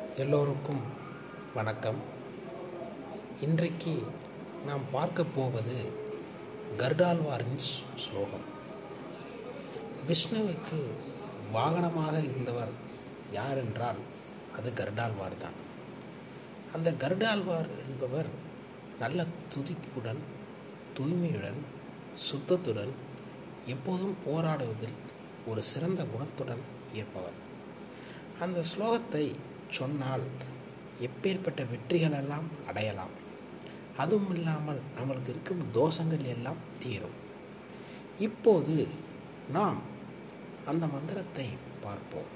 எல்லோருக்கும் வணக்கம் இன்றைக்கு நாம் பார்க்க போவது கருடாழ்வாரின் ஸ்- ஸ்லோகம் விஷ்ணுவுக்கு வாகனமாக இருந்தவர் யார் என்றால் அது கருடாழ்வார் தான் அந்த கருடாழ்வார் என்பவர் நல்ல துதிப்புடன் தூய்மையுடன் சுத்தத்துடன் எப்போதும் போராடுவதில் ஒரு சிறந்த குணத்துடன் இருப்பவர் அந்த ஸ்லோகத்தை சொன்னால் எப்பேற்பட்ட வெற்றிகளெல்லாம் அடையலாம் அதுவும் இல்லாமல் நம்மளுக்கு இருக்கும் தோஷங்கள் எல்லாம் தீரும் இப்போது நாம் அந்த மந்திரத்தை பார்ப்போம்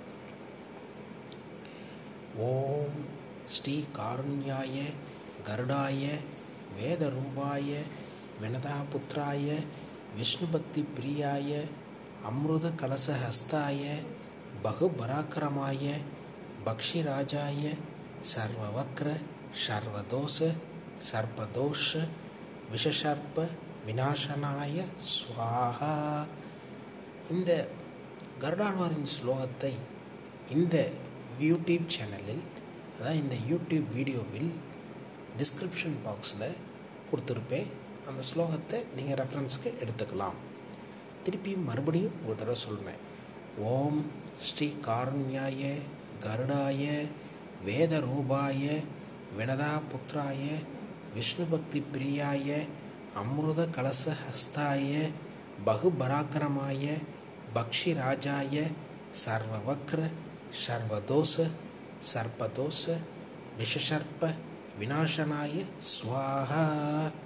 ஓம் ஸ்ரீ காருண்யாய கருடாய வேதரூபாய வினதாபுத்ராய விஷ்ணுபக்தி பிரியாய அம்ருத கலசஹஸ்தாய பகுபராக்கிரமாய பக்ஷிராஜாய சர்வவக்ர சர்வதோஷ சர்பதோஷ விஷசர்ப்ப விநாசனாய ஸ்வாஹா இந்த கருடாழ்வாரின் ஸ்லோகத்தை இந்த யூடியூப் சேனலில் அதாவது இந்த யூடியூப் வீடியோவில் டிஸ்கிரிப்ஷன் பாக்ஸில் கொடுத்துருப்பேன் அந்த ஸ்லோகத்தை நீங்கள் ரெஃபரன்ஸ்க்கு எடுத்துக்கலாம் திருப்பியும் மறுபடியும் ஒரு தடவை சொல்கிறேன் ஓம் ஸ்ரீ காருண்யாய கருடாய வேத ரூபாய வினதா புத்ராய விஷ்ணு பக்தி பிரியாய அம்ருத கலச ஹஸ்தாய பகுபராக்கிரமாய பக்ஷி ராஜாய சர்வவக்ர சர்வதோஷ சர்பதோஷ விஷசர்ப்ப விநாசனாய ஸ்வாஹா